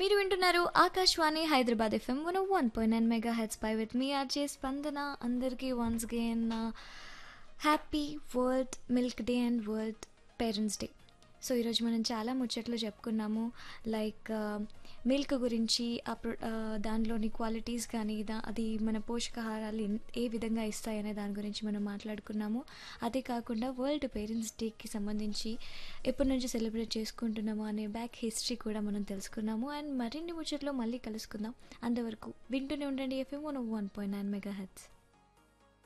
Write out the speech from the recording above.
మీరు వింటున్నారు Akashvani Hyderabad FM one one point nine mega hertz పై విత్ మీ ఆర్జే స్పందన అందరికీ once again happy world milk day and world parents day so ఈరోజు మనం చాలా ముచ్చట్లు చెప్పుకున్నాము లైక్ మిల్క్ గురించి ఆ ప్రొ ఆ, దానిలోని క్వాలిటీస్ కానీ దా అది మన పోషకాహారాలు ఎన్- ఏ విధంగా ఇస్తాయనే దాని గురించి మనం మాట్లాడుకున్నాము అదే కాకుండా వరల్డ్ పేరెంట్స్ డేకి సంబంధించి ఎప్పటి నుంచి సెలబ్రేట్ చేసుకుంటున్నాము అనే బ్యాక్ హిస్టరీ కూడా మనం తెలుసుకున్నాము అండ్ మరిన్ని ముచ్చట్లో మళ్ళీ కలుసుకుందాం అంతవరకు వింటూనే ఉండండి FM one one point nine mega heads